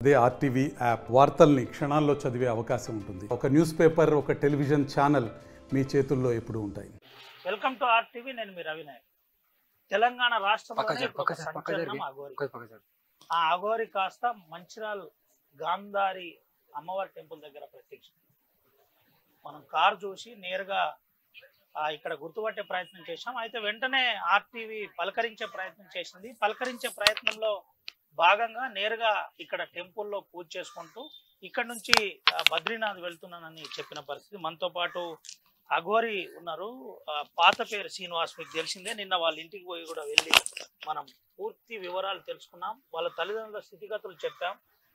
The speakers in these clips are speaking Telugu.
అదే ఆర్టీవీ యాప్ వార్తల్ని క్షణాల్లో చదివే అవకాశం ఉంటుంది ఒక న్యూస్ పేపర్ ఒక టెలివిజన్ ఛానల్ మీ చేతుల్లో ఎప్పుడూ ఉంటాయి వెల్కమ్ టు ఆర్ టీవీ నేను మీ రవినాయక్ తెలంగాణ పక్క రాష్ట్రంలోనే జరుగు, ఇప్పుడు ఒక పక్క జరుగు, పక్క సంచలనం జరుగు. అఘోరి కొద్ది పక్క జరుగు. ఆ అఘోరి కాస్త మంచిరాల్ గాంధారి అమ్మవారి టెంపుల్ దగ్గర ప్రత్యక్ష మనం కారు చూసి నేరుగా ఆ, ఇక్కడ గుర్తుపట్టే ప్రయత్నం చేశాం అయితే వెంటనే ఆర్టీవీ పలకరించే ప్రయత్నం చేసింది పలకరించే ప్రయత్నంలో భాగంగా నేరుగా ఇక్కడ టెంపుల్లో పూజ చేసుకుంటూ ఇక్కడ నుంచి ఆ, బద్రీనాథ్ వెళ్తున్నానని చెప్పిన పరిస్థితి మనతో పాటు అఘోరి ఉన్నారు ఆ, పాత పేరు శ్రీనివాస్ మీకు తెలిసిందే నిన్న వాళ్ళ ఇంటికి పోయి కూడా వెళ్ళి మనం పూర్తి వివరాలు తెలుసుకున్నాం వాళ్ళ తల్లిదండ్రుల స్థితిగతులు చెప్పాం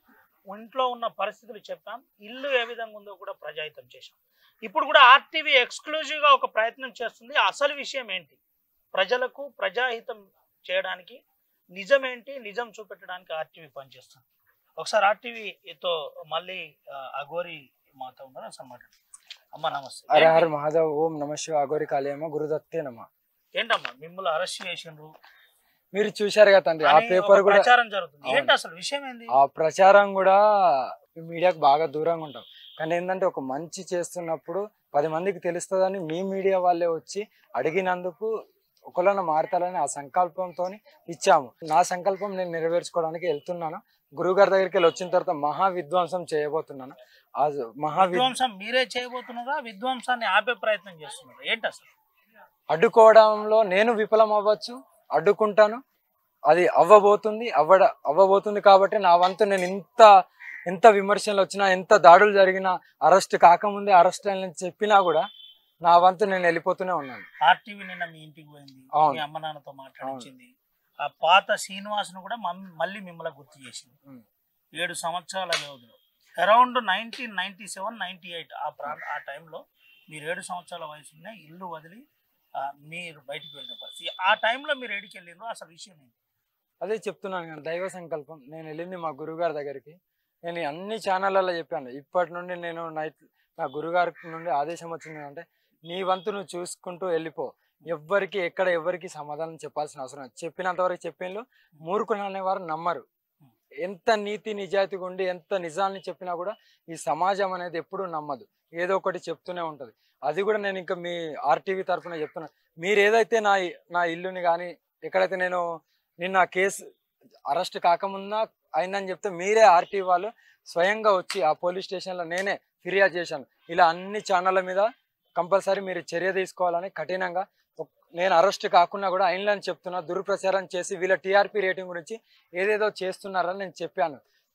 ఇంట్లో ఉన్న పరిస్థితులు చెప్పాం ఇల్లు ఏ విధంగా ఉందో కూడా ప్రజాహితం చేశాం ఇప్పుడు కూడా ఆర్టీవీ ఎక్స్క్లూజివ్గా ఒక ప్రయత్నం చేస్తుంది అసలు విషయం ఏంటి ప్రజలకు ప్రజాహితం చేయడానికి నిజమేంటి నిజం చూపెట్టడానికి ఆర్టీవీ పనిచేస్తుంది ఒకసారి ఆర్టీవీతో మళ్ళీ ఆ, అఘోరి మాత ఉన్నారు అసలు మాట్లాడు అమ్మ నమస్తే హర హర ఏంటి? మహాదేవ్ ఓం నమ శివ అగోరి కాళేమ గురుదత్తే నమ ఏంటమ్మా మిమ్మల్ని అరెస్ట్ చేసిండ్రు మీరు చూశారు కదా తండ్రి ఆ అని పేపర్ ఒక కూడా ప్రచారం జరుగుతుంది అవును. ఏంటి అసలు విషయం ఏంది ఆ ప్రచారం కూడా మీడియాకు బాగా దూరంగా ఉంటాం కానీ ఏంటంటే ఒక మంచి చేస్తున్నప్పుడు పది మందికి తెలుస్తుందని మీ మీడియా వాళ్ళే వచ్చి అడిగినందుకు ఒకళ్ళని మారతారని ఆ సంకల్పంతో ఇచ్చాము నా సంకల్పం నేను నెరవేర్చుకోవడానికి వెళ్తున్నాను గురువుగారి దగ్గరికి వెళ్ళి వచ్చిన తర్వాత మహా విధ్వంసం చేయబోతున్నాను ఆ మహా వి- విధ్వంసం మీరే చేయబోతున్నారా విధ్వంసాన్ని ఆపే ప్రయత్నం చేస్తున్నారు ఏంటి అసలు అడ్డుకోవడంలో నేను విఫలం అవ్వచ్చు అడ్డుకుంటాను అది అవ్వబోతుంది అవ్వడ అవ్వబోతుంది కాబట్టి నా వంతు నేను ఇంత ఎంత విమర్శలు వచ్చినా ఎంత దాడులు జరిగినా అరెస్ట్ కాకముందే అరెస్ట్ అని చెప్పినా కూడా నా వంతు నేను వెళ్ళిపోతూనే ఉన్నాను ఆర్టీవీ నిన్న మీ ఇంటికి పోయింది అవును. మీ అమ్మ నాన్నతో మాట్లాడించింది ఆ పాత శ్రీనివాస్ ను కూడా మమ్- మళ్ళీ మిమ్మల్ని గుర్తు చేసింది ఉమ్. ఏడు సంవత్సరాల వ్యవధిలో around nineteen ninety seven ninety eight ఆ ప్రాంత ఆ టైంలో మీరు ఏడు సంవత్సరాల వయసులోనే ఇల్లు వదిలి ఆ, మీరు బయటికి వెళ్ళిన పరిస్థితి ఆ టైంలో మీరు ఏడికి వెళ్ళిండ్రు అసలు విషయం ఏంటి అదే చెప్తున్నాను కానీ దైవ సంకల్పం నేను వెళ్ళింది మా గురుగారి దగ్గరికి నేను అన్ని ఛానళ్ళలో చెప్పాను ఇప్పటి నుండి నేను నైట్ నా గురుగారి నుండి ఆదేశం వచ్చింది అంటే నీ వంతు నువ్వు చూసుకుంటూ వెళ్ళిపో ఎవ్వరికి ఎక్కడ ఎవరికి సమాధానం చెప్పాల్సిన అవసరం లేదు. చెప్పినంత వరకు చెప్పిండ్రు మూర్ఖులు అనేవారు నమ్మరు ఎంత నీతి నిజాయితీగా ఉండి ఎంత నిజాన్ని చెప్పినా కూడా ఈ సమాజం అనేది ఎప్పుడూ నమ్మదు ఏదో ఒకటి చెప్తూనే ఉంటది అది కూడా నేను ఇంకా మీ ఆర్టీవీ తరఫున చెప్తున్నా మీరు ఏదైతే నా ఇ- నా ఇల్లుని కానీ ఎక్కడైతే నేను నిన్న కేసు అరెస్ట్ కాకముందా అయిందని చెప్తే మీరే ఆర్టీవీ వాళ్ళు స్వయంగా వచ్చి ఆ పోలీస్ స్టేషన్లో నేనే ఫిర్యాదు చేశాను ఇలా అన్ని ఛానళ్ళ మీద కంపల్సరీ మీరు చర్య తీసుకోవాలని కఠినంగా ఒక్- నేను అరెస్ట్ కాకుండా కూడా అయినని చెప్తున్నా దుర్ప్రచారం చేసి వీళ్ళ టీఆర్పీ రేటింగ్ గురించి ఏదేదో చేస్తున్నారని నేను చెప్పాను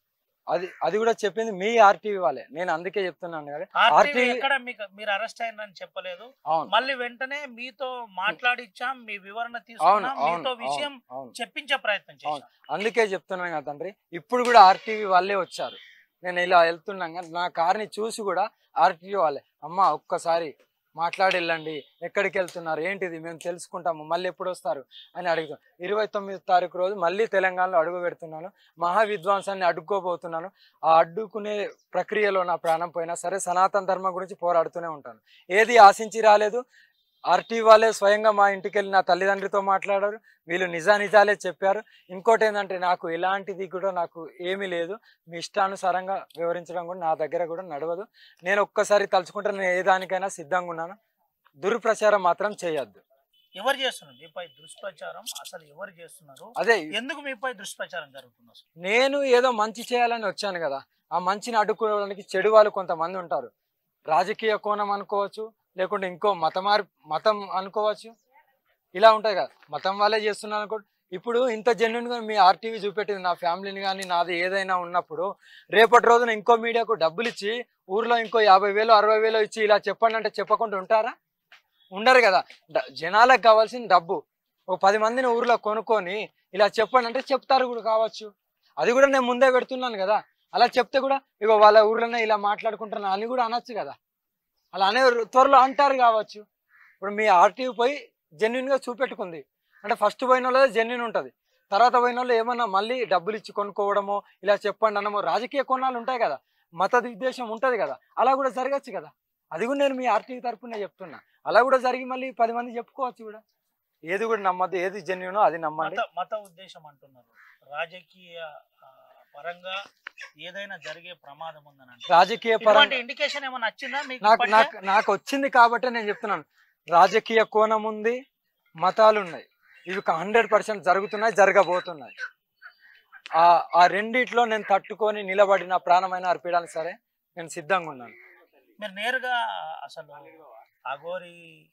అది అది కూడా చెప్పింది మీ ఆర్టీవీ వాళ్ళే నేను అందుకే చెప్తున్నాను కదా ఆర్టీవీ ఆర్టీవీ ఎక్కడ మీకు మీరు అరెస్ట్ అయినని చెప్పలేదు అవును మళ్ళీ వెంటనే మీతో మాట్లాడిచ్చాం మీ వివరణ అవును తీసుకున్నాం అవును మీతో విషయం అవును, అవును చెప్పించే ప్రయత్నం అవును. చేశాం అందుకే చెప్తున్నాను కదా తండ్రి ఇప్పుడు కూడా ఆర్టీవీ వాళ్ళే వచ్చారు నేను ఇలా వెళ్తున్నాగా నా కార్ని చూసి కూడా ఆర్టీవీ వాళ్ళే అమ్మ ఒక్కసారి మాట్లాడి వెళ్ళండి ఎక్కడికి వెళ్తున్నారు ఏంటిది మేము తెలుసుకుంటాము మళ్ళీ ఎప్పుడు వస్తారు అని అడుగుతాం ఇరవై తొమ్మిది తారీఖు రోజు మళ్ళీ తెలంగాణలో అడుగు పెడుతున్నాను మహా విద్వాంసాన్ని అడ్డుకోబోతున్నాను ఆ అడ్డుకునే ప్రక్రియలో నా ప్రాణం పోయినా సరే సనాతన ధర్మం గురించి పోరాడుతూనే ఉంటాను ఏది ఆశించి రాలేదు ఆర్టీ వాళ్ళే స్వయంగా మా ఇంటికి వెళ్ళి నా తల్లిదండ్రులతో మాట్లాడారు వీళ్ళు నిజానిజాలే చెప్పారు ఇంకోటి ఏంటంటే నాకు ఎలాంటిది కూడా నాకు ఏమీ లేదు మీ ఇష్టానుసారంగా వివరించడం కూడా నా దగ్గర కూడా నడవదు నేను ఒక్కసారి తలుచుకుంటే నేను ఏ దానికైనా సిద్ధంగా ఉన్నాను దుర్ప్రచారం మాత్రం చేయొద్దు ఎవరు చేస్తున్నారు మీపై దుష్ప్రచారం అసలు ఎవరు చేస్తున్నారు అదే ఎందుకు మీపై దుష్ప్రచారం జరుగుతుంది అసలు నేను ఏదో మంచి చేయాలని వచ్చాను కదా ఆ మంచిని అడ్డుకోవడానికి చెడు వాళ్ళు కొంతమంది ఉంటారు రాజకీయ కోణం అనుకోవచ్చు లేకుంటే ఇంకో మతమార్ మతం అనుకోవచ్చు ఇలా ఉంటాయి కదా మతం వాళ్ళే చేస్తున్నారు అనుకో ఇప్పుడు ఇంత జెన్యున్ గా మీ ఆర్టీవీ చూపెట్టింది నా ఫ్యామిలీని కానీ నాది ఏదైనా ఉన్నప్పుడు రేపటి రోజున ఇంకో మీడియాకు డబ్బులు ఇచ్చి ఊర్లో ఇంకో యాభై వేలు అరవై వేలు ఇచ్చి ఇలా చెప్పండి అంటే చెప్పకుండా ఉంటారా ఉండరు కదా డ- జనాలకు కావాల్సిన డబ్బు ఒక పది మందిని ఊర్లో కొనుక్కొని ఇలా చెప్పండి అంటే చెప్తారు కూడా కావచ్చు అది కూడా నేను ముందే పెడుతున్నాను కదా అలా చెప్తే కూడా ఇగో వాళ్ళ ఊర్లోనే ఇలా మాట్లాడుకుంటున్నా అని కూడా అనొచ్చు కదా అలా అనే త్వరలో అంటారు కావచ్చు ఇప్పుడు మీ ఆర్టీవీ పోయి జెన్యున్ గా చూపెట్టుకుంది అంటే ఫస్ట్ పోయిన వాళ్ళదే జెన్యున్ ఉంటుంది తర్వాత పోయిన వాళ్ళు ఏమన్నా మళ్ళీ డబ్బులు ఇచ్చి కొనుక్కోవడమో ఇలా చెప్పండి అనమో రాజకీయ కోణాలు ఉంటాయి కదా మత ఉద్దేశం ఉంటది కదా అలా కూడా జరగచ్చు కదా అది కూడా నేను మీ ఆర్టీవీ తరపునే చెప్తున్నా అలా కూడా జరిగి మళ్ళీ పది మంది చెప్పుకోవచ్చు కూడా ఏది కూడా నమ్మద్దు ఏది జెన్యునో అది నమ్మండి మత మత ఉద్దేశం అంటున్నారు రాజకీయ ఆ, పరంగా ఏదైనా జరిగే ప్రమాదం ఉందని అంటే రాజకీయ ఇటువంటి పరంగా ఇండికేషన్ ఏమైనా వచ్చిందా మీకు నాకు ఇప్పటికే? నాకు నాకు వచ్చింది కాబట్టి నేను చెప్తున్నాను రాజకీయ కోణం ఉంది మతాలు ఉన్నాయి ఇవి హండ్రెడ్ పర్సెంట్ జరుగుతున్నాయి జరగబోతున్నాయి ఆ ఆ రెండిట్లో నేను తట్టుకొని నిలబడి నా ప్రాణమైన అర్పించడానికి సరే నేను సిద్ధంగా ఉన్నాను మీరు నేరుగా అసలు అఘోరి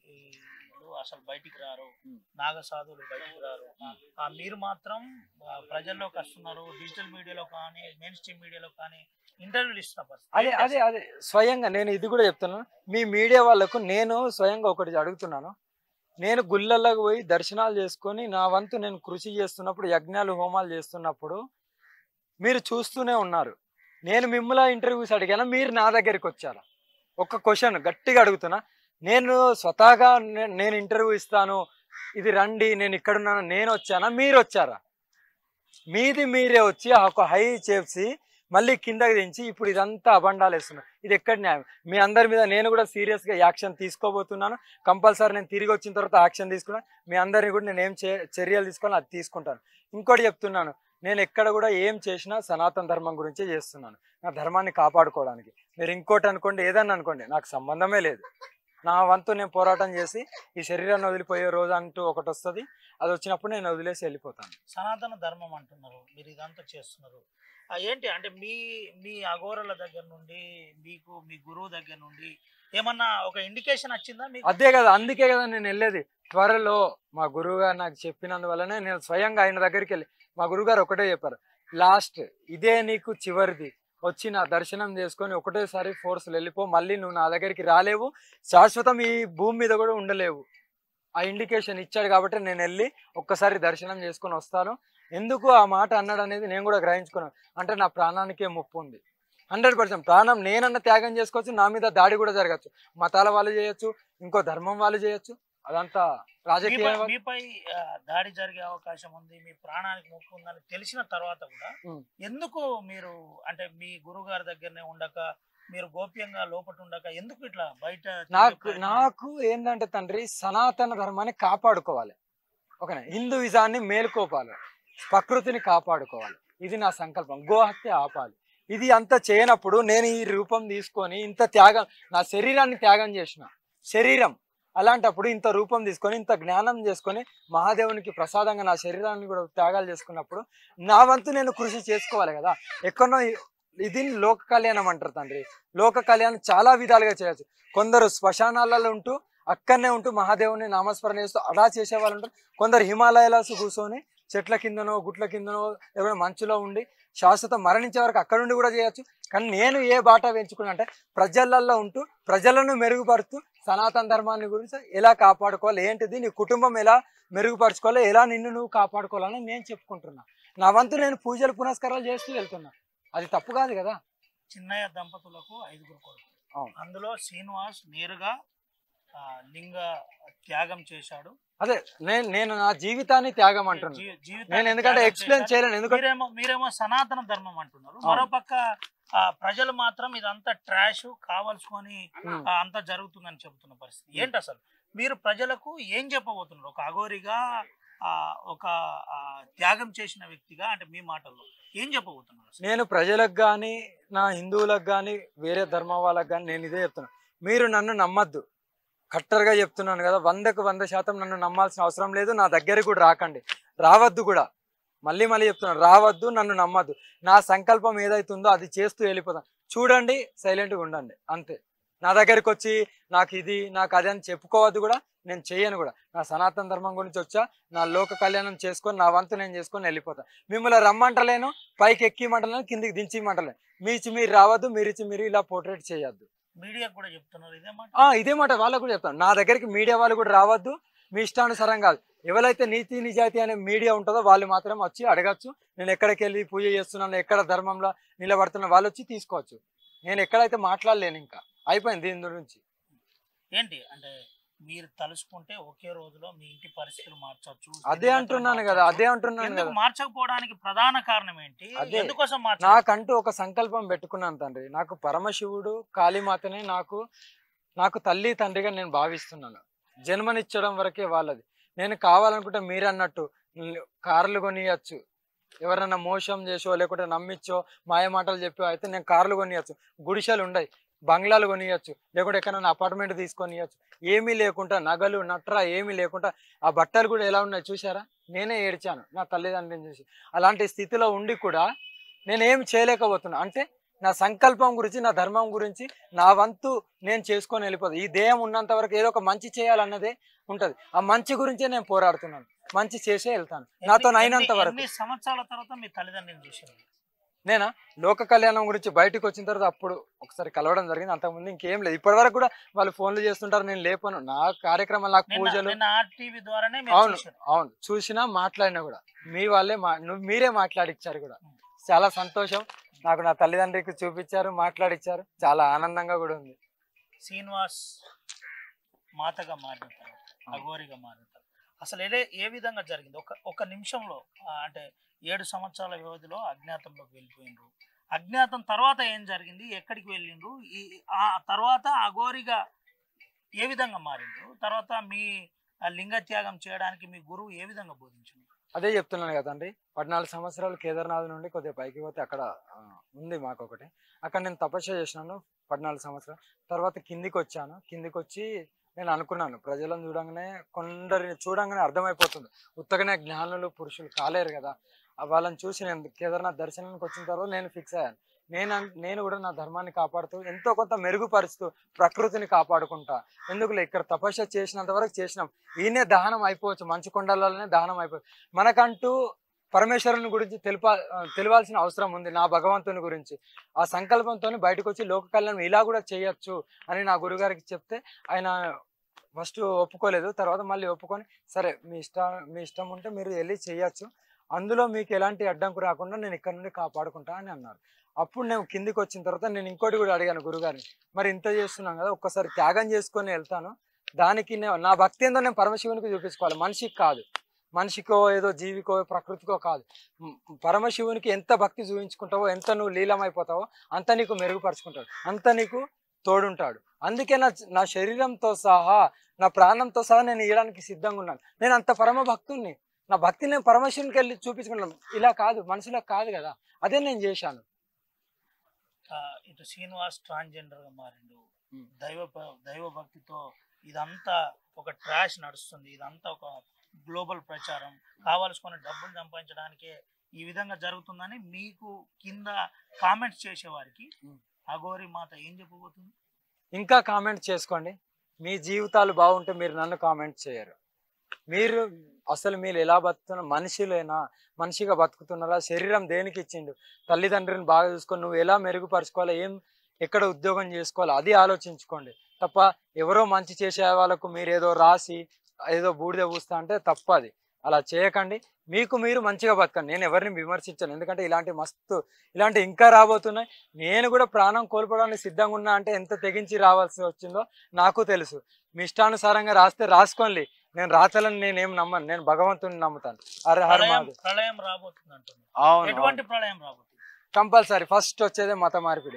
అసలు బయటికి రారు నాగసాధువులు బయటికి రారు ఆ మీరు మాత్రం ఆ, ప్రజల్లోకి వస్తున్నారు డిజిటల్ మీడియాలో కానీ మెయిన్ స్ట్రీమ్ మీడియాలో కానీ ఇంటర్వ్యూలు ఇస్తున్న పరిస్థితి. అదే ఏంటి అదే అదే స్వయంగా నేను ఇది కూడా చెప్తున్నాను మీ మీడియా వాళ్ళకు నేను స్వయంగా ఒకటి అడుగుతున్నాను నేను గుళ్ళల్లోకి పోయి దర్శనాలు చేసుకొని నా వంతు నేను కృషి చేస్తున్నప్పుడు యజ్ఞాలు హోమాలు చేస్తున్నప్పుడు మీరు చూస్తూనే ఉన్నారు నేను మిమ్మల్ని ఇంటర్వ్యూస్ అడిగాను మీరు నా దగ్గరికి వచ్చారా ఒక క్వశ్చన్ గట్టిగా అడుగుతున్నా నేను స్వతహాగా నే- నేను ఇంటర్వ్యూ ఇస్తాను ఇది రండి నేను ఇక్కడున్నాను నేను వచ్చానా మీరు వచ్చారా మీది మీరే వచ్చి ఆ ఒక హై చేసి మళ్ళీ కిందకి దించి ఇప్పుడు ఇదంతా అబండాలు వేస్తున్నారు ఇది ఎక్కడ న్యాయం మీ అందరి మీద నేను కూడా సీరియస్ గా యాక్షన్ తీసుకోబోతున్నాను కంపల్సరీ నేను తిరిగి వచ్చిన తర్వాత యాక్షన్ తీసుకున్నాను మీ అందరిని కూడా నేను ఏం చే- చర్యలు తీసుకోవాలో అది తీసుకుంటాను ఇంకోటి చెప్తున్నాను నేను ఎక్కడ కూడా ఏం చేసినా సనాతన ధర్మం గురించే చేస్తున్నాను నా ధర్మాన్ని కాపాడుకోవడానికి మీరు ఇంకోటి అనుకోండి ఏదన్నా అనుకోండి నాకు సంబంధమే లేదు నా వంతు నేను పోరాటం చేసి ఈ శరీరాన్ని వదిలిపోయే రోజు అంటూ ఒకటి వస్తుంది అది వచ్చినప్పుడు నేను వదిలేసి వెళ్ళిపోతాను సనాతన ధర్మం అంటున్నారు మీరు ఇదంతా చేస్తున్నారు ఆ ఏంటి అంటే మీ మీ అఘోరల దగ్గర నుండి మీకు మీ గురువు దగ్గర నుండి ఏమన్నా ఒక ఇండికేషన్ వచ్చిందా మీకు అదే కదా అందుకే కదా నేను వెళ్ళేది త్వరలో మా గురువు గారు నాకు చెప్పినందువల్లనే నేను స్వయంగా ఆయన దగ్గరికి వెళ్ళి మా గురువు గారు ఒకటే చెప్పారు లాస్ట్ ఇదే నీకు చివరిది వచ్చి నా దర్శనం చేసుకొని ఒకటేసారి ఫోర్స్ వెళ్ళిపో మళ్ళీ నువ్వు నా దగ్గరికి రాలేవు శాశ్వతం ఈ భూమి మీద కూడా ఉండలేవు ఆ ఇండికేషన్ ఇచ్చాడు కాబట్టి నేను వెళ్ళి ఒక్కసారి దర్శనం చేసుకొని వస్తాను ఎందుకు ఆ మాట అన్నాడు అనేది నేను కూడా గ్రహించుకున్నాను అంటే నా ప్రాణానికే ముప్పు ఉంది హండ్రెడ్ పర్సెంట్ ప్రాణం నేనన్న త్యాగం చేసుకోవచ్చు నా మీద దాడి కూడా జరగచ్చు మతాల వాళ్ళు చేయొచ్చు ఇంకో ధర్మం వాళ్ళు చేయొచ్చు అదంతా రాజకీయ మీపై- మీపై ఆ, దాడి జరిగే అవకాశం ఉంది మీ ప్రాణానికి ముప్పు ఉందని తెలిసిన తర్వాత కూడా ఉం. ఎందుకు మీరు అంటే మీ గురువు గారి దగ్గరనే ఉండక మీరు గోప్యంగా లోపట ఉండక ఎందుకు ఇట్లా బయట తిరిగే నాకు ప్రయత్నం? నాకు ఏంటంటే తండ్రి సనాతన ధర్మాన్ని కాపాడుకోవాలి ఓకేనా హిందూయిజాన్ని మేలుకోపాలి ప్రకృతిని కాపాడుకోవాలి ఇది నా సంకల్పం గోహత్య ఆపాలి ఇది అంత చేయనప్పుడు నేను ఈ రూపం తీసుకొని ఇంత త్యాగం నా శరీరాన్ని త్యాగం చేసిన శరీరం అలాంటప్పుడు ఇంత రూపం తీసుకొని ఇంత జ్ఞానం చేసుకొని మహాదేవునికి ప్రసాదంగా నా శరీరాన్ని కూడా త్యాగాలు చేసుకున్నప్పుడు నా వంతు నేను కృషి చేసుకోవాలి కదా ఎక్కడో ఇది లోక కళ్యాణం అంటారు తండ్రి లోక కళ్యాణం చాలా విధాలుగా చేయొచ్చు కొందరు శ్మశానాలలో ఉంటూ అక్కడనే ఉంటూ మహాదేవుని నామస్మరణ చేస్తూ అలా చేసే వాళ్ళు ఉంటారు కొందరు హిమాలయాలస్ కూర్చొని చెట్ల కిందనో గుట్ల కిందనో లేకపోతే మంచులో ఉండి శాశ్వతం మరణించే వరకు అక్కడ ఉండి కూడా చేయొచ్చు కానీ నేను ఏ బాట పెంచుకున్నా అంటే ప్రజలల్లో ఉంటూ ప్రజలను మెరుగుపరుస్తూ సనాతన ధర్మాన్ని గురించి ఎలా కాపాడుకోవాలి ఏంటిది నీ కుటుంబం ఎలా మెరుగుపరచుకోవాలి ఎలా నిన్ను నువ్వు కాపాడుకోవాలని నేను చెప్పుకుంటున్నా నా వంతు నేను పూజలు పునస్కారాలు చేస్తూ వెళ్తున్నా అది తప్పు కాదు కదా చిన్నయ్య దంపతులకు ఐదుగురు కొడుకు అవును. అందులో శ్రీనివాస్ నేరుగా ఆ, లింగ త్యాగం చేశాడు అదే నేను నేను నా జీవితాన్ని త్యాగం అంటున్నాను జీ- జీవితాన్ని నేను ఎందుకంటే త్యాగం ఎక్స్ప్లెయిన్ చేశాడు. చేయలేను ఎందుకంటే మీరేమో మీరేమో సనాతన ధర్మం అంటున్నారు అవును. మరోపక్క ఆ, ప్రజలు మాత్రం ఇదంతా ట్రాష్ కావాల్సుకొని ఉమ్. ఆ, అంతా జరుగుతుందని చెబుతున్న పరిస్థితి ఏంటి అసలు మీరు ప్రజలకు ఏం చెప్పబోతున్నారు ఒక అఘోరిగా ఆ, ఒక ఆ, త్యాగం చేసిన వ్యక్తిగా అంటే మీ మాటల్లో ఏం చెప్పబోతున్నారు అసలు? నేను ప్రజలకు కానీ నా హిందువులకు కానీ వేరే ధర్మం వాళ్ళకి కానీ నేను ఇదే చెప్తున్నాను మీరు నన్ను నమ్మద్దు కట్టర్గా చెప్తున్నాను కదా వందకు వంద శాతం నన్ను నమ్మాల్సిన అవసరం లేదు నా దగ్గరికి కూడా రాకండి రావద్దు కూడా మళ్ళీ మళ్ళీ చెప్తున్నాను రావద్దు నన్ను నమ్మద్దు నా సంకల్పం ఏదైతుందో అది చేస్తూ వెళ్ళిపోతాను చూడండి సైలెంట్గా ఉండండి అంతే నా దగ్గరికి వచ్చి నాకు ఇది నాకు అది అని చెప్పుకోవద్దు కూడా నేను చేయను కూడా నా సనాతన ధర్మం గురించి వచ్చా నా లోక కళ్యాణం చేసుకొని నా వంతు నేను చేసుకొని వెళ్ళిపోతాను మిమ్మల్ని రమ్మంటలేను పైకి ఎక్కిమంటలేను కిందికి దించిమంటలేను మీచి మీరు రావద్దు మీరిచి మీరు ఇలా పోర్ట్రేట్ చేయొద్దు మీడియాకు కూడా చెప్తున్నారు ఇదే మాట ఆ ఇదే మాట వాళ్ళకు కూడా చెప్తాను నా దగ్గరికి మీడియా వాళ్ళు కూడా రావద్దు మీ ఇష్టానుసారం కాదు ఎవరైతే నీతి నిజాయితీ అనే మీడియా ఉంటుందో వాళ్ళు మాత్రం వచ్చి అడగచ్చు నేను ఎక్కడికి వెళ్ళి పూజ చేస్తున్నాను ఎక్కడ ధర్మంలో నిలబడుతున్నా వాళ్ళు వచ్చి తీసుకోవచ్చు నేను ఎక్కడైతే మాట్లాడలేను ఇంకా అయిపోయింది దీని గురించి ఏంటి అంటే మీరు తలుచుకుంటే ఒకే రోజులో మీ ఇంటి పరిస్థితులు మార్చొచ్చు అదే అంటున్నాను కదా అదే అంటున్నాను ఎందుకు కదా మార్చకపోవడానికి ప్రధాన కారణం ఏంటి అదే. ఎందుకోసం మార్చ నాకంటూ ఒక సంకల్పం పెట్టుకున్నాను తండ్రి నాకు పరమశివుడు కాళీమాతనే నాకు నాకు తల్లి తండ్రిగా నేను భావిస్తున్నాను జన్మనిచ్చడం వరకే వాళ్ళది నేను కావాలనుకుంటే మీరు అన్నట్టు ల్- కార్లు కొనియచ్చు ఎవరైనా మోసం చేసో లేకుంటే నమ్మించో మాయ మాటలు చెప్పో అయితే నేను కార్లు కొనియచ్చు గుడిసెలు ఉండయి బంగ్లాలు కొనియచ్చు లేకుంటే ఎక్కడైనా అపార్ట్మెంట్ తీసుకొని ఇవ్వచ్చు ఏమీ లేకుండా నగలు నట్ర ఏమీ లేకుండా ఆ బట్టలు కూడా ఎలా ఉన్నాయి చూసారా నేనే ఏడ్చాను నా తల్లిదండ్రులను చూసి అలాంటి స్థితిలో ఉండి కూడా నేను ఏం చేయలేకపోతున్నా అంటే నా సంకల్పం గురించి నా ధర్మం గురించి నా వంతు నేను చేసుకొని వెళ్ళిపోదు ఈ దేహం ఉన్నంత వరకు ఏదో ఒక మంచి చేయాలన్నదే ఉంటది ఆ మంచి గురించే నేను పోరాడుతున్నాను మంచి చేసే వెళ్తాను నాతో ఎన్ని- అయినంత ఎన్ని- వరకు ఎన్ని సంవత్సరాల తర్వాత మీ తల్లిదండ్రులను చూసారు నేనా లోక కళ్యాణం గురించి బయటకు వచ్చిన తర్వాత అప్పుడు ఒకసారి కలవడం జరిగింది అంతకుముందు ఇంకేం లేదు ఇప్పటి వరకు కూడా వాళ్ళు ఫోన్లు చేస్తుంటారు నేను లేపను నా కార్యక్రమాలు నాకు నిన్న పూజలు నిన్న ఆర్టీవీ ద్వారానే మీరు అవును చూశారు అవును చూసినా మాట్లాడినా కూడా మీ వాళ్ళే మా నువ్వు మీరే మాట్లాడిచ్చారు కూడా చాలా సంతోషం నాకు నా తల్లిదండ్రికి చూపించారు మాట్లాడిచ్చారు చాలా ఆనందంగా కూడా ఉంది శ్రీనివాస్ మాతగా మారిన తర్వాత అఘోరిగా మారిన తర్వాత అసలు ఏ ఏ విధంగా జరిగింది ఒక ఒక నిమిషంలో ఆ, అంటే ఏడు సంవత్సరాల వ్యవధిలో అజ్ఞాతంలోకి వెళ్ళిపోయిండ్రు అజ్ఞాతం తర్వాత ఏం జరిగింది ఎక్కడికి వెళ్ళిండ్రు ఈ ఆ తర్వాత అఘోరిగా ఏ విధంగా మారిండ్రు తర్వాత మీ ఆ, లింగత్యాగం చేయడానికి మీ గురువు ఏ విధంగా బోధించింది అదే చెప్తున్నాను కదండి పద్నాలుగు సంవత్సరాలు కేదార్నాథ్ నుండి కొద్దిగా పైకి పోతే అక్కడ ఆ, ఉంది మాకు ఒకటి అక్కడ నేను తపస్య చేసినాను పద్నాలుగు సంవత్సరాలు తర్వాత కిందికి వచ్చాను కిందికి వచ్చి నేను అనుకున్నాను ప్రజలను చూడంగానే కొందరిని చూడంగానే అర్థమైపోతుంది ఉత్తగానే జ్ఞానులు పురుషులు కాలేరు కదా ఆ వాళ్ళని చూసి నేను కేదార్నాథ్ దర్శనానికి వచ్చిన తర్వాత నేను ఫిక్స్ అయ్యాను నేను అన్- నేను కూడా నా ధర్మాన్ని కాపాడుతూ ఎంతో కొంత మెరుగుపరుస్తూ ప్రకృతిని కాపాడుకుంటా ఎందుకులే ఇక్కడ తపస్య చేసినంత వరకు చేసినాం ఈయనే దహనం అయిపోవచ్చు మంచు కొండలలోనే దహనం అయిపోవచ్చు మనకంటూ పరమేశ్వరుని గురించి తెలిపా ఆ, తెలియాల్సిన అవసరం ఉంది నా భగవంతుని గురించి ఆ సంకల్పంతో బయటకు వచ్చి లోక కళ్యాణం ఇలా కూడా చేయొచ్చు అని నా గురుగారికి చెప్తే ఆయన ఫస్ట్ ఒప్పుకోలేదు తర్వాత మళ్ళీ ఒప్పుకొని సరే మీ ఇష్టం మీ ఇష్టం ఉంటే మీరు వెళ్ళి చేయొచ్చు అందులో మీకు ఎలాంటి అడ్డంకు రాకుండా నేను ఇక్కడ నుండి కాపాడుకుంటా అని అన్నారు అప్పుడు నేను కిందికి వచ్చిన తర్వాత నేను ఇంకోటి కూడా అడిగాను గురుగారిని మరి ఇంత చేస్తున్నాం కదా ఒక్కసారి త్యాగం చేసుకొని వెళ్తాను దానికి నే- నా భక్తి ఏందో నేను పరమశివునికి చూపించుకోవాలి మనిషికి కాదు మనిషికో ఏదో జీవికో ప్రకృతికో కాదు మ్, పరమశివునికి ఎంత భక్తి చూపించుకుంటావో ఎంత నువ్వు లీలమైపోతావో అంత నీకు మెరుగుపరుచుకుంటాడు అంత నీకు తోడుంటాడు అందుకే నా నా శరీరంతో సహా నా ప్రాణంతో సహా నేను ఇవ్వడానికి సిద్ధంగా ఉన్నాను నేను అంత పరమ భక్తుణ్ణి నా భక్తి నేను పరమశివునికి వెళ్ళి చూపించుకున్నాను ఇలా కాదు మనుషులకు కాదు కదా అదే నేను చేశాను ఆ, ఇటు శ్రీనివాస్ ట్రాన్స్జెండర్ గా మారిండు ఉమ్. దైవ భ- దైవ భక్తితో ఇదంతా ఒక ట్రాష్ నడుస్తుంది ఇదంతా ఒక గ్లోబల్ ప్రచారం కావలసుకున్న డబ్బులు సంపాదించడానికే ఈ విధంగా జరుగుతుందని మీకు కింద కామెంట్స్ చేసేవారికి ఉమ్. అఘోరి మాత ఏం చెప్పబోతుంది ఇంకా కామెంట్ చేసుకోండి మీ జీవితాలు బాగుంటే మీరు నన్ను కామెంట్ చేయరు మీరు అసలు మీరు ఎలా బతుకుతున్నారు మనిషిలేనా మనిషిగా బతుకుతున్నారా శరీరం దేనికి ఇచ్చిండు తల్లిదండ్రులను బాగా చూసుకొని నువ్వు ఎలా మెరుగుపరుచుకోవాలి ఏం ఎక్కడ ఉద్యోగం చేసుకోవాలి అది ఆలోచించుకోండి తప్ప ఎవరో మంచి చేసే వాళ్ళకు మీరు ఏదో రాసి ఏదో బూడిద పూస్తా అంటే తప్పది అలా చేయకండి మీకు మీరు మంచిగా బతకండి నేను ఎవరిని విమర్శించాను ఎందుకంటే ఇలాంటి మస్తు ఇలాంటి ఇంకా రాబోతున్నాయి నేను కూడా ప్రాణం కోల్పోవడానికి సిద్ధంగా ఉన్నా అంటే ఎంత తెగించి రావాల్సి వచ్చిందో నాకు తెలుసు మీ ఇష్టానుసారంగా రాస్తే రాసుకోండి నేను రాతలను నేనేం నమ్మను నేను భగవంతుని నమ్ముతాను అరే హర ప్రళయం మాధవ్ ప్రళయం రాబోతుంది అంటుంది అవును ఎటువంటి ప్రళయం రాబోతుంది కంపల్సరీ ఫస్ట్ వచ్చేదే మత మార్పిడి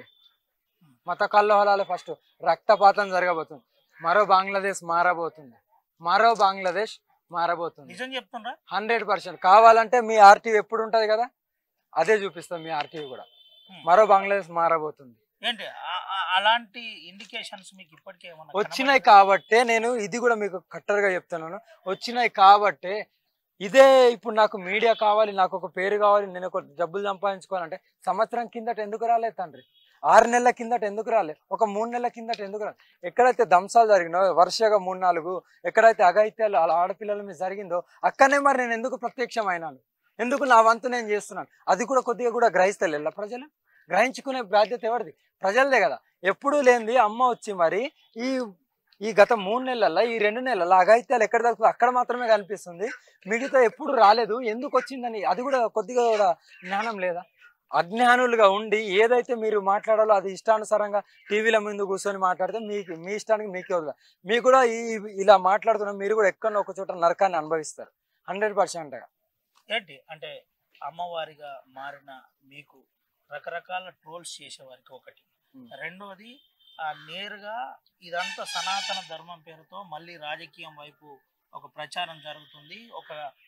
మత కల్లోహలాలు ఫస్ట్ రక్తపాతం జరగబోతుంది మరో బంగ్లాదేశ్ మారబోతుంది మరో బంగ్లాదేశ్ మారబోతుంది నిజం చెప్తుండ్రా హండ్రెడ్ పర్సెంట్ కావాలంటే మీ ఆర్టీవీ ఎప్పుడు ఉంటది కదా అదే చూపిస్తాం మీ ఆర్టీవీ కూడా మరో బంగ్లాదేశ్ మారబోతుంది ఏంటి ఆ- ఆ- అలాంటి ఇండికేషన్స్ మీకు ఇప్పటికే ఏమన్నా వచ్చినాయి కనబడ్డాయా? కాబట్టే నేను ఇది కూడా మీకు కట్టర్గా చెప్తున్నాను వచ్చినాయి కాబట్టే ఇదే ఇప్పుడు నాకు మీడియా కావాలి నాకు ఒక పేరు కావాలి నేను ఒక డబ్బులు సంపాదించుకోవాలంటే సంవత్సరం కిందట ఎందుకు రాలేదు తండ్రి ఆరు నెలల కిందట ఎందుకు రాలేదు ఒక మూడు నెలల కిందట ఎందుకు రాలేదు ఎక్కడైతే దంసాలు జరిగినాయో వరుసగా మూడు నాలుగు ఎక్కడైతే అఘాయిత్యాలు అలా ఆడపిల్లల మీద జరిగిందో అక్కడనే మరి నేను ఎందుకు ప్రత్యక్షమైనాను ఎందుకు నా వంతు నేను చేస్తున్నాను అది కూడా కొద్దిగా కూడా గ్రహిస్తలే ప్రజలు గ్రహించుకునే బాధ్యత ఎవరిది ప్రజలదే కదా ఎప్పుడూ లేనిది అమ్మ వచ్చి మరి ఈ ఈ గత మూడు నెలల్లో ఈ రెండు నెలల్లో అఘాయిత్యాలు ఎక్కడ దొరుకుతుంది అక్కడ మాత్రమే కనిపిస్తుంది మిగతా ఎప్పుడు రాలేదు ఎందుకు వచ్చిందని అది కూడా కొద్దిగా కూడా జ్ఞానం లేదా అజ్ఞానులుగా ఉండి ఏదైతే మీరు మాట్లాడాలో అది ఇష్టానుసారంగా టీవీల ముందు కూర్చొని మాట్లాడితే మీకు మీ ఇష్టానికి మీకే వదిలే మీకు కూడా ఈ ఇలా మాట్లాడుతున్న మీరు కూడా ఎక్కడో ఒక చోట నరకాన్ని అనుభవిస్తారు హండ్రెడ్ పర్సెంట్ ఏంటి అంటే అమ్మవారిగా మారిన మీకు రకరకాల ట్రోల్స్ చేసేవారికి ఒకటి Hmm. రెండోది ఆ నేరుగా ఇదంతా సనాతన ధర్మం పేరుతో మళ్ళీ రాజకీయం వైపు ఒక ప్రచారం జరుగుతుంది ఒక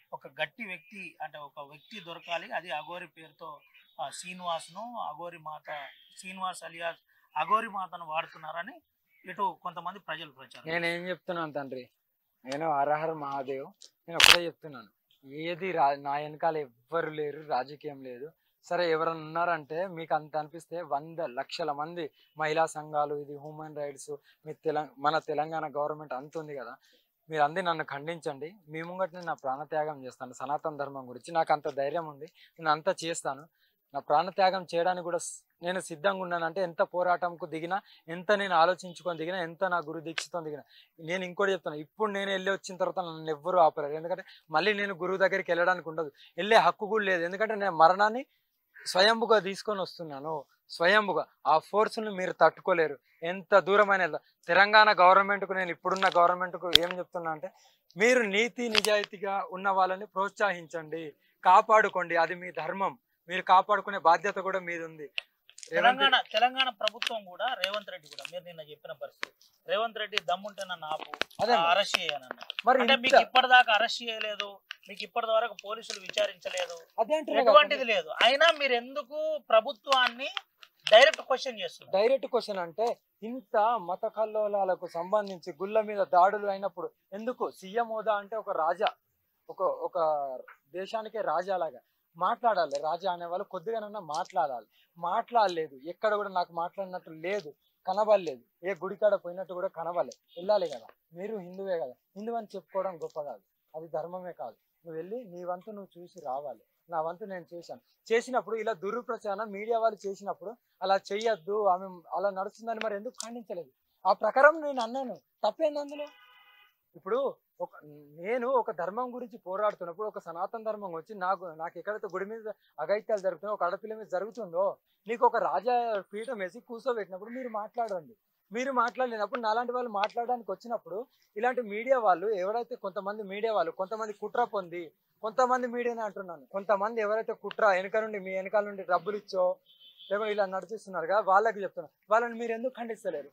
ఒక గట్టి వ్యక్తి అంటే ఒక వ్యక్తి దొరకాలి అది అఘోరి పేరుతో ఆ, శ్రీనివాస్ను అఘోరి మాత శ్రీనివాస్ అలియాస్ అఘోరి మాతను వాడుతున్నారని ఇటు కొంతమంది ప్రజలు ప్రచారం నేను ఏం చెప్తున్నాను తండ్రి నేను హరహర మహాదేవ్ నేను ఒకటే చెప్తున్నాను ఏది రా నా వెనకాల ఎవ్వరు లేరు రాజకీయం లేదు సరే ఎవరైనా ఉన్నారంటే మీకు అంత అనిపిస్తే వంద లక్షల మంది మహిళా సంఘాలు ఇది హ్యూమన్ రైట్స్ మీ తెలంగాణ మన తెలంగాణ గవర్నమెంట్ అంత ఉంది కదా మీరు అంది నన్ను ఖండించండి మీ ముంగట నేను నా ప్రాణత్యాగం చేస్తాను సనాతన ధర్మం గురించి నాకు అంత ధైర్యం ఉంది నేను అంతా చేస్తాను నా ప్రాణత్యాగం చేయడానికి కూడా స్- నేను సిద్ధంగా ఉన్నానంటే ఎంత పోరాటంకు దిగినా ఎంత నేను ఆలోచించుకొని దిగినా ఎంత నా గురు దీక్షతో దిగినా నేను ఇంకోటి చెప్తాను ఇప్పుడు నేను వెళ్ళి వచ్చిన తర్వాత నన్ను ఎవ్వరూ ఆపలేరు ఎందుకంటే మళ్ళీ నేను గురువు దగ్గరికి వెళ్ళడానికి ఉండదు వెళ్ళే హక్కు కూడా లేదు ఎందుకంటే నేను మరణాన్ని స్వయంభుగా తీసుకొని వస్తున్నాను స్వయంభుగా ఆ ఫోర్స్ను మీరు తట్టుకోలేరు ఎంత దూరమైన వెళ్తా- తెలంగాణ గవర్నమెంట్కు నేను ఇప్పుడున్న గవర్నమెంట్కు ఏం చెప్తున్నా అంటే మీరు నీతి నిజాయితీగా ఉన్న వాళ్ళని ప్రోత్సహించండి కాపాడుకోండి అది మీ ధర్మం మీరు కాపాడుకునే బాధ్యత కూడా మీది ఉంది రేవంత్ తెలంగాణ తెలంగాణ ప్రభుత్వం కూడా రేవంత్ రెడ్డి కూడా మీరు నిన్న చెప్పిన పరిస్థితి రేవంత్ రెడ్డి దమ్ముంటే నన్ను ఆపు అదే మరి. అరెస్ట్ చేయనన్న మరి అంటే ఇంత- మీకు ఇప్పటిదాకా అరెస్ట్ చేయలేదు మీకు ఇప్పటి వరకు పోలీసులు విచారించలేదు అదే అంటున్నా కదా. ఎటువంటిది లేదు అయినా మీరు ఎందుకు ప్రభుత్వాన్ని డైరెక్ట్ క్వశ్చన్ చేస్తున్నారు డైరెక్ట్ క్వశ్చన్ అంటే ఇంత మత కల్లోలాలకు సంబంధించి గుళ్ళ మీద దాడులు అయినప్పుడు ఎందుకు సీఎం హోదా అంటే ఒక రాజా ఒక ఒక దేశానికే రాజా లాగా మాట్లాడాలి రాజా అనేవాళ్ళు కొద్దిగానన్నా మాట్లాడాలి మాట్లాడలేదు ఎక్కడ కూడా నాకు మాట్లాడినట్టు లేదు కనబడలేదు ఏ గుడికాడ పోయినట్టు కూడా కనబడలేదు వెళ్ళాలి కదా మీరు హిందువే కదా హిందువు అని చెప్పుకోవడం గొప్ప కాదు అది ధర్మమే కాదు నువ్వు వెళ్ళి నీ వంతు నువ్వు చూసి రావాలి నా వంతు నేను చేశాను చేసినప్పుడు ఇలా దుర్ప్రచారం మీడియా వాళ్ళు చేసినప్పుడు అలా చెయ్యొద్దు ఆమె అలా నడుస్తుందని మరి ఎందుకు ఖండించలేదు ఆ ప్రకారం నేను అన్నాను తప్పేంది అందులో ఇప్పుడు ఒక నేను ఒక ధర్మం గురించి పోరాడుతున్నప్పుడు ఒక సనాతన ధర్మం వచ్చి నాకు నాకు ఎక్కడైతే గుడి మీద అగైత్యాలు జరుగుతున్నాయో ఒక ఆడపిల్ల మీద జరుగుతుందో నీకు ఒక రాజా పీఠం వేసి కూర్చోబెట్టినప్పుడు మీరు మాట్లాడండి మీరు మాట్లాడినప్పుడు నాలాంటి వాళ్ళు మాట్లాడడానికి వచ్చినప్పుడు ఇలాంటి మీడియా వాళ్ళు ఎవరైతే కొంతమంది మీడియా వాళ్ళు కొంతమంది కుట్ర పొంది కొంతమంది మీడియానే అంటున్నాను కొంతమంది ఎవరైతే కుట్ర వెనక నుండి మీ వెనకాల నుండి డబ్బులు ఇచ్చో లేకపోతే ఇలా నడిపిస్తున్నారుగా వాళ్ళకి చెప్తున్నా వాళ్ళని మీరు ఎందుకు ఖండిస్తలేరు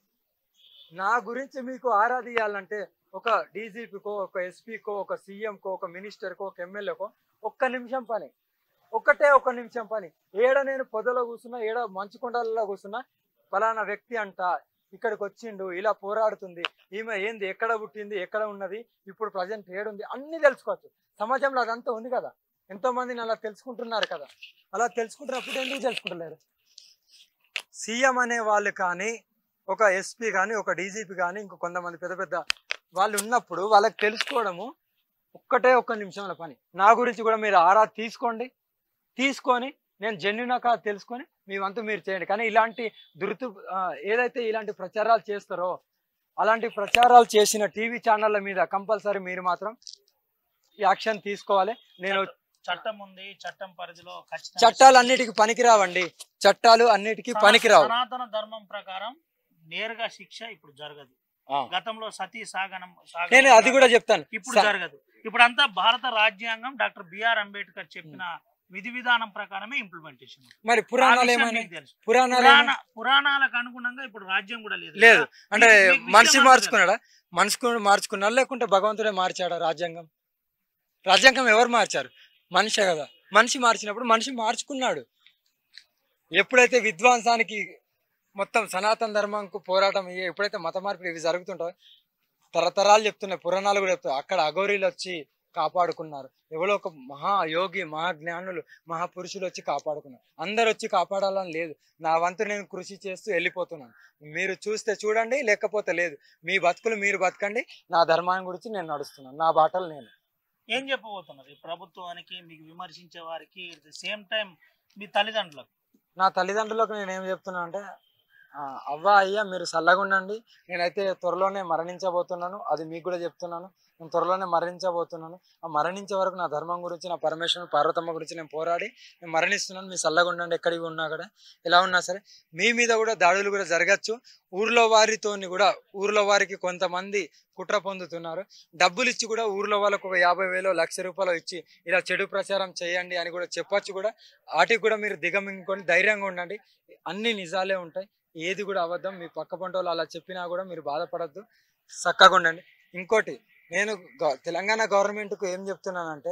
నా గురించి మీకు ఆరాధియాలంటే ఒక డీజీపీకో ఒక ఎస్పీకో ఒక సీఎంకో ఒక మినిస్టర్కో ఒక ఎమ్మెల్యేకో ఒక్క నిమిషం పని ఒక్కటే ఒక్క నిమిషం పని ఏడ నేను పొదలో కూర్చున్నా ఏడ మంచు కొండలలో కూర్చున్నా ఫలానా వ్యక్తి అంట ఇక్కడికి వచ్చిండు ఇలా పోరాడుతుంది ఈమె ఏంది ఎక్కడ పుట్టింది ఎక్కడ ఉన్నది ఇప్పుడు ప్రజెంట్ ఏడుంది అన్ని తెలుసుకోవచ్చు సమాజంలో అదంతా ఉంది కదా ఎంతో మందిని అలా తెలుసుకుంటున్నారు కదా అలా తెలుసుకుంటున్నప్పుడు ఎందుకు తెలుసుకుంటలేరు సీఎం అనే వాళ్ళు కానీ ఒక ఎస్పీ కానీ ఒక డీజీపీ కానీ ఇంకో కొంతమంది పెద్ద పెద్ద వాళ్ళు ఉన్నప్పుడు వాళ్ళకి తెలుసుకోవడము ఒక్కటే ఒక్క నిమిషంలో పని నా గురించి కూడా మీరు ఆరా తీసుకోండి తీసుకొని నేను జెన్యునా కాదు తెలుసుకొని మీ వంతు మీరు చేయండి కానీ ఇలాంటి దురుతు ఆ, ఏదైతే ఇలాంటి ప్రచారాలు చేస్తారో అలాంటి ప్రచారాలు చేసిన టీవీ ఛానళ్ళ మీద కంపల్సరీ మీరు మాత్రం యాక్షన్ తీసుకోవాలి నేను చట్టం ఉంది చట్టం పరిధిలో ఖచ్చితంగా చట్టాలు అన్నిటికీ పనికిరావండి చట్టాలు అన్నిటికీ సనా- పనికిరావు సనాతన ధర్మం ప్రకారం నేరుగా శిక్ష ఇప్పుడు జరగదు ఆ. గతంలో సతీ సాగనం సాగనం నేను అది కూడా చెప్తాను ఇప్పుడు స- జరగదు ఇప్పుడంతా భారత రాజ్యాంగం డాక్టర్ బిఆర్ అంబేద్కర్ చెప్పిన విధి విధానం ప్రకారమే ఇంప్లిమెంటేషన్ మరి పురాణాలు ఏమని తెలుసు పురాణాలు పురాణ ఏమని? పురాణాలకు అనుగుణంగా ఇప్పుడు రాజ్యం కూడా లేదు లేదు కదా? అంటే మీకు- మీకు మనిషి విషయం మార్చుకున్నాడా మనిషి మార్చుకున్నాడా లేకుంటే భగవంతుడే మార్చాడా రాజ్యాంగం రాజ్యాంగం ఎవరు మార్చారు మనిషే కదా మనిషి మార్చినప్పుడు మనిషి మార్చుకున్నాడు ఎప్పుడైతే విద్వాంసానికి మొత్తం సనాతన ధర్మంకు పోరాటం ఇవి- ఎప్పుడైతే మత మార్పులు ఇవి జరుగుతుంటాయో తరతరాలు చెప్తున్నాయి పురాణాలు కూడా చెప్తాయి అక్కడ అఘోరీలు వచ్చి కాపాడుకున్నారు ఎవరో ఒక మహాయోగి మహాజ్ఞానులు మహాపురుషులు వచ్చి కాపాడుకున్నారు అందరు వచ్చి కాపాడాలని లేదు నా వంతు నేను కృషి చేస్తూ వెళ్ళిపోతున్నాను మీరు చూస్తే చూడండి లేకపోతే లేదు మీ బతుకులు మీరు బతకండి నా ధర్మాన్ని గురించి నేను నడుస్తున్నాను నా బాటలు నేను ఏం చెప్పబోతున్నారు ఈ ప్రభుత్వానికి మీకు విమర్శించే వారికి సేమ్ టైం మీ తల్లిదండ్రులకు నా తల్లిదండ్రులకు నేను ఏం చెప్తున్నా అంటే ఆ, అవ్వ అయ్యా మీరు చల్లగా ఉండండి నేనైతే త్వరలోనే మరణించబోతున్నాను అది మీకు కూడా చెప్తున్నాను నేను త్వరలోనే మరణించబోతున్నాను ఆ మరణించే వరకు నా ధర్మం గురించి నా పరమేశ్వరుని పార్వతమ్మ గురించి నేను పోరాడి నేను మరణిస్తున్నాను మీ చల్లగా ఉండండి ఎక్కడికి ఉన్నా కూడా ఎలా ఉన్నా సరే మీ మీద కూడా దాడులు కూడా జరగచ్చు ఊర్లో వారితోని కూడా ఊర్లో వారికి కొంతమంది కుట్ర పొందుతున్నారు డబ్బులు ఇచ్చి కూడా ఊర్లో వాళ్ళకు ఒక యాభై వేలు లక్ష రూపాయలు ఇచ్చి ఇలా చెడు ప్రచారం చేయండి అని కూడా చెప్పొచ్చు కూడా వాటికి కూడా మీరు దిగమింగుకొని ధైర్యంగా ఉండండి అన్ని నిజాలే ఉంటాయి ఏది కూడా అబద్ధం మీ పక్క పంట వాళ్ళు అలా చెప్పినా కూడా మీరు బాధపడద్దు చక్కగా ఉండండి ఇంకోటి నేను గ- తెలంగాణ గవర్నమెంట్కు ఏం చెప్తున్నానంటే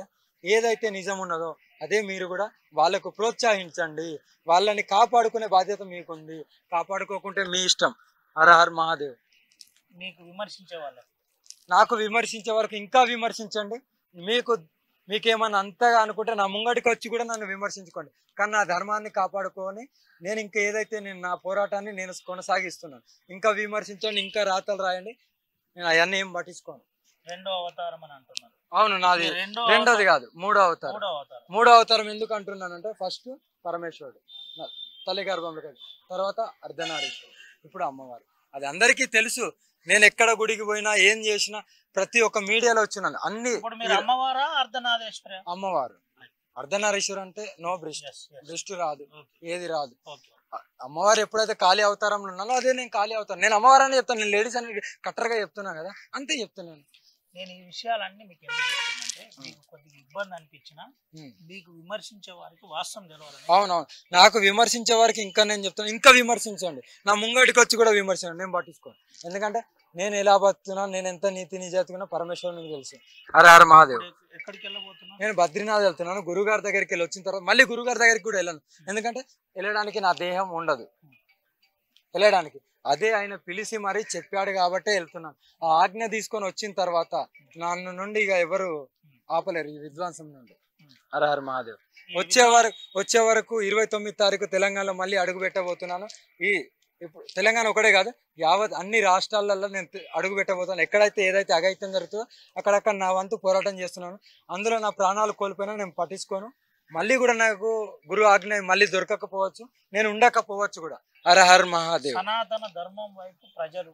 ఏదైతే నిజం ఉన్నదో అదే మీరు కూడా వాళ్ళకు ప్రోత్సహించండి వాళ్ళని కాపాడుకునే బాధ్యత మీకుంది కాపాడుకోకుంటే మీ ఇష్టం హర హర్ మహాదేవ్ మీకు విమర్శించే వాళ్ళు నాకు విమర్శించే వరకు ఇంకా విమర్శించండి మీకు మీకేమన్నా అంతగా అనుకుంటే నా ముంగడికి వచ్చి కూడా నన్ను విమర్శించుకోండి కానీ నా ధర్మాన్ని కాపాడుకొని నేను ఇంకా ఏదైతే నేను నా పోరాటాన్ని నేను కొనసాగిస్తున్నాను ఇంకా విమర్శించండి ఇంకా రాతలు రాయండి నేను అవన్నీ ఏం పట్టించుకోను రెండో అవతారం అని అంటున్నారు అవును నాది ఈ రెండో రెండోది కాదు మూడో అవతారం మూడో అవతారం మూడో అవతారం ఎందుకు అంటున్నానంటే ఫస్ట్ పరమేశ్వరుడు నా తల్లి గర్భంలో కలిగి తర్వాత అర్ధనారీశ్వరుడు ఇప్పుడు అమ్మవారు అది అందరికీ తెలుసు నేను ఎక్కడ గుడికి పోయినా ఏం చేసినా ప్రతి ఒక్క మీడియాలో వచ్చినాను అన్ని ఇప్పుడు మీరు అమ్మవారా అర్ధనాథేశ్వర అమ్మవారు అర్ధనారీశ్వరు అంటే నో దృష్టి దృష్టి రాదు ఏది రాదు ఓకే అ- అమ్మవారు ఎప్పుడైతే ఖాళీ అవతారంలో ఉన్నానో అదే నేను ఖాళీ అవుతాను నేను అమ్మవారు అని చెప్తాను నేను లేడీస్ అని కట్టర్గా చెప్తున్నాను కదా అంతే చెప్తున్నాను నేను ఈ విషయాలన్నీ మీకు ఎందుకు చెప్తున్నంటే మీకు కొద్దిగా ఇబ్బంది అనిపించినా ఉమ్. మీకు విమర్శించే వారికి వాస్తవం తెలవాలని అవునవును నాకు విమర్శించే వారికి ఇంకా నేను చెప్తాను ఇంకా విమర్శించండి నా ముంగడికి వచ్చి కూడా విమర్శించండి నేను పట్టించుకోను ఎందుకంటే నేను ఎలా బతుకున్నా నేను ఎంత నీతి నిజాతుకున్నా పరమేశ్వరునికి తెలుసు హర హర మహాదేవ్ ఇప్పుడు ఎక్కడికి వెళ్ళబోతున్నా నేను బద్రీనాథ్ వెళ్తున్నాను గురుగారి దగ్గరికి వెళ్ళి వచ్చిన తర్వాత మళ్ళీ గురుగారి దగ్గరికి కూడా వెళ్ళను ఎందుకంటే వెళ్ళడానికి నా దేహం ఉండదు వెళ్ళడానికి అదే ఆయన పిలిచి మరీ చెప్పాడు కాబట్టే వెళ్తున్నాను ఆ ఆజ్ఞ తీసుకొని వచ్చిన తర్వాత నన్ను నుండి ఇక ఎవరు ఆపలేరు ఈ విధ్వంసం నుండి హర హర మహాదేవ్ ఈ వచ్చే వరకు వచ్చే వరకు ఇరవై తొమ్మిది తారీఖు తెలంగాణలో మళ్ళీ అడుగు పెట్టబోతున్నాను ఈ ఇప్పుడు తెలంగాణ ఒకటే కాదు యావత్ అన్ని రాష్ట్రాలలో నేను తె- అడుగు పెట్టబోతాను ఎక్కడైతే ఏదైతే అఘాయిత్యం జరుగుతుందో అక్కడక్కడ నా వంతు పోరాటం చేస్తున్నాను అందులో నా ప్రాణాలు కోల్పోయినా నేను పట్టించుకోను మళ్ళీ కూడా నాకు గురు ఆజ్ఞ మళ్ళీ దొరకకపోవచ్చు నేను ఉండకపోవచ్చు కూడా హర హర్ మహాదేవ్ సనాతన ధర్మం వైపు ప్రజలు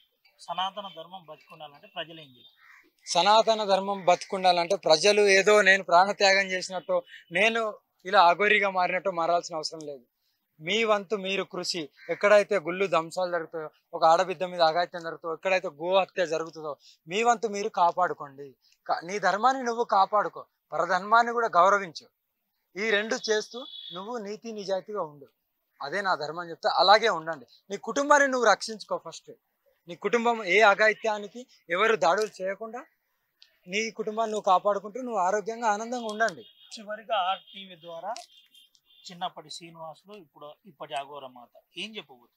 సనాతన ధర్మం బతుకుండాలంటే ప్రజలు ఏం చేయాలి సనాతన ధర్మం బతుకుండాలంటే ప్రజలు ఏదో నేను ప్రాణత్యాగం చేసినట్టు నేను ఇలా అఘోరిగా మారినట్టు మారాల్సిన అవసరం లేదు మీ వంతు మీరు కృషి ఎక్కడైతే గుళ్ళు దంసాలు జరుగుతాయో ఒక ఆడబిడ్డ మీద అఘాయిత్యం జరుగుతుందో ఎక్కడైతే గో హత్య జరుగుతుందో మీ వంతు మీరు కాపాడుకోండి కా- నీ ధర్మాన్ని నువ్వు కాపాడుకో పరధర్మాన్ని కూడా గౌరవించు ఈ రెండు చేస్తూ నువ్వు నీతి నిజాయితీగా ఉండు అదే నా ధర్మం చెప్తా అలాగే ఉండండి నీ కుటుంబాన్ని నువ్వు రక్షించుకో ఫస్ట్ నీ కుటుంబం ఏ అఘాయిత్యానికి ఎవరు దాడులు చేయకుండా నీ కుటుంబాన్ని నువ్వు కాపాడుకుంటూ నువ్వు ఆరోగ్యంగా ఆనందంగా ఉండండి చివరిగా ఆర్టీవీ ద్వారా చిన్నప్పటి శ్రీనివాసులు ఇప్పుడు ఇప్పటి అఘోర మాత ఏం చెప్పబోతుంది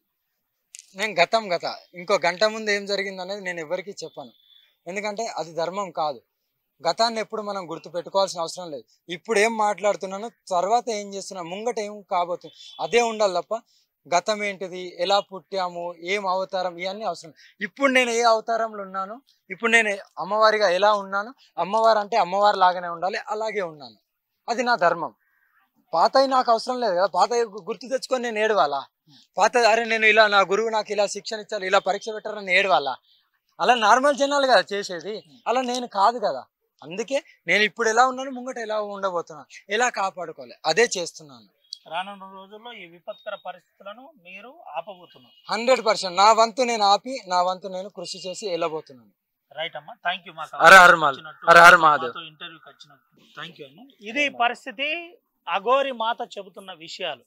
నేను గతం గత ఇంకో గంట ముందు ఏం జరిగింది అనేది నేను ఎవరికీ చెప్పను ఎందుకంటే అది ధర్మం కాదు గతాన్ని ఎప్పుడు మనం గుర్తు పెట్టుకోవాల్సిన అవసరం లేదు ఇప్పుడు ఏం మాట్లాడుతున్నాను తర్వాత ఏం చేస్తున్నా ముంగట ఏం కాబోతుంది అదే ఉండాలి తప్ప గతం ఏంటిది ఎలా పుట్టాము ఏం అవతారం ఇవన్నీ అవసరం ఇప్పుడు నేను ఏ అవతారంలో ఉన్నాను ఇప్పుడు నేను అమ్మవారిగా ఎలా ఉన్నాను అమ్మవారు అంటే అమ్మవారి లాగానే ఉండాలి అలాగే ఉన్నాను అది నా ధర్మం పాతవి నాకు అవసరం లేదు కదా పాత గుర్తు తెచ్చుకొని నేను ఏడవాలా పాత అరే నేను ఇలా నా గురువు నాకు ఇలా శిక్షణ ఇచ్చారు ఇలా పరీక్ష పెట్టారని ఏడవాలా అలా నార్మల్ జనాలు కదా చేసేది అలా నేను కాదు కదా అందుకే నేను ఇప్పుడు ఎలా ఉన్నాను ముంగట ఎలా ఉండబోతున్నాను ఎలా కాపాడుకోవాలి అదే చేస్తున్నాను రానున్న రోజుల్లో ఈ విపత్కర పరిస్థితులను మీరు ఆపబోతున్నారు హండ్రెడ్ పర్సెంట్ నా వంతు నేను ఆపి నా వంతు నేను కృషి చేసి వెళ్ళబోతున్నాను రైట్ అమ్మా థ్యాంక్ యూ మాకు హర హర మహాదేవ్. హర హర మహాదేవ్. ఇంటర్వ్యూకి వచ్చినట్టు థ్యాంక్ యూ అమ్మా ఇది పరిస్థితి అఘోరి మాత చెబుతున్న విషయాలు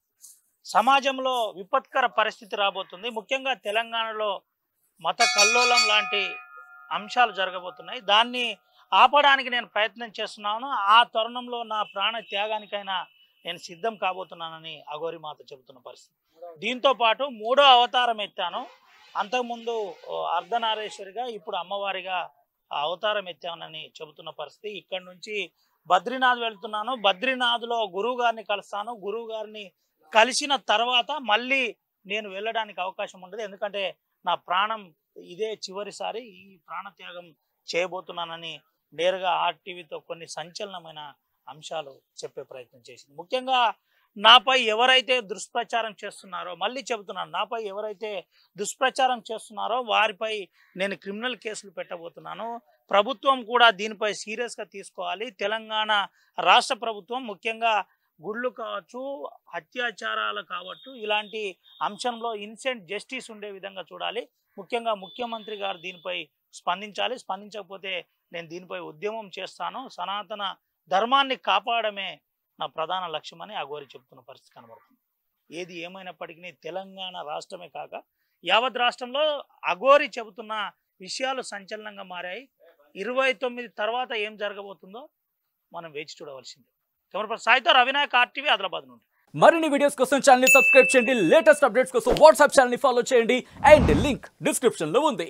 సమాజంలో విపత్కర పరిస్థితి రాబోతుంది ముఖ్యంగా తెలంగాణలో మత కల్లోలం లాంటి అంశాలు జరగబోతున్నాయి దాన్ని ఆపడానికి నేను ప్రయత్నం చేస్తున్నాను ఆ తరుణంలో నా ప్రాణ త్యాగానికైనా నేను సిద్ధం కాబోతున్నానని అఘోరి మాత చెబుతున్న పరిస్థితి దీంతో పాటు మూడో అవతారం ఎత్తాను అంతకుముందు ఓ అర్ధనారేశ్వరిగా ఇప్పుడు అమ్మవారిగా ఆ అవతారం ఎత్తానని చెబుతున్న పరిస్థితి ఇక్కడ నుంచి బద్రీనాథ్ వెళ్తున్నాను బద్రీనాథ్లో గురువు గారిని కలుస్తాను గురువు గారిని కలిసిన తర్వాత మళ్ళీ నేను వెళ్ళడానికి అవకాశం ఉండదు ఎందుకంటే నా ప్రాణం ఇదే చివరిసారి ఈ ప్రాణత్యాగం చేయబోతున్నానని నేరుగా ఆర్టీవీతో కొన్ని సంచలనమైన అంశాలు చెప్పే ప్రయత్నం చేసింది ముఖ్యంగా నాపై ఎవరైతే దుష్ప్రచారం చేస్తున్నారో మళ్ళీ చెబుతున్నాను నాపై ఎవరైతే దుష్ప్రచారం చేస్తున్నారో వారిపై నేను క్రిమినల్ కేసులు పెట్టబోతున్నాను ప్రభుత్వం కూడా దీనిపై సీరియస్గా తీసుకోవాలి తెలంగాణ రాష్ట్ర ప్రభుత్వం ముఖ్యంగా గుళ్ళు కావచ్చు అత్యాచారాలు కావచ్చు ఇలాంటి అంశంలో ఇన్సెంట్ జస్టిస్ ఉండే విధంగా చూడాలి ముఖ్యంగా ముఖ్యమంత్రి గారు దీనిపై స్పందించాలి స్పందించకపోతే నేను దీనిపై ఉద్యమం చేస్తాను సనాతన ధర్మాన్ని కాపాడమే నా ప్రధాన లక్ష్యమని అఘోరి చెప్తున్న పరిస్థితి కనబడుతుంది ఏది ఏమైనప్పటికీ తెలంగాణ రాష్ట్రమే కాక యావత్ రాష్ట్రంలో అఘోరి చెబుతున్న విషయాలు సంచలనంగా మారాయి ఇరవై తొమ్మిది తర్వాత ఏం జరగబోతుందో మనం వేచి చూడవలసిందే కెమెరా పర్సన్ సాయితో రవినాయక్ ఆర్టీవీ ఆదిలాబాద్ నుండి మరిన్ని వీడియోస్ కోసం ఛానల్ ని సబ్స్క్రైబ్ చేయండి లేటెస్ట్ అప్డేట్స్ కోసం వాట్సాప్ ఛానల్ ని ఫాలో చేయండి అండ్ లింక్ డిస్క్రిప్షన్ లో ఉంది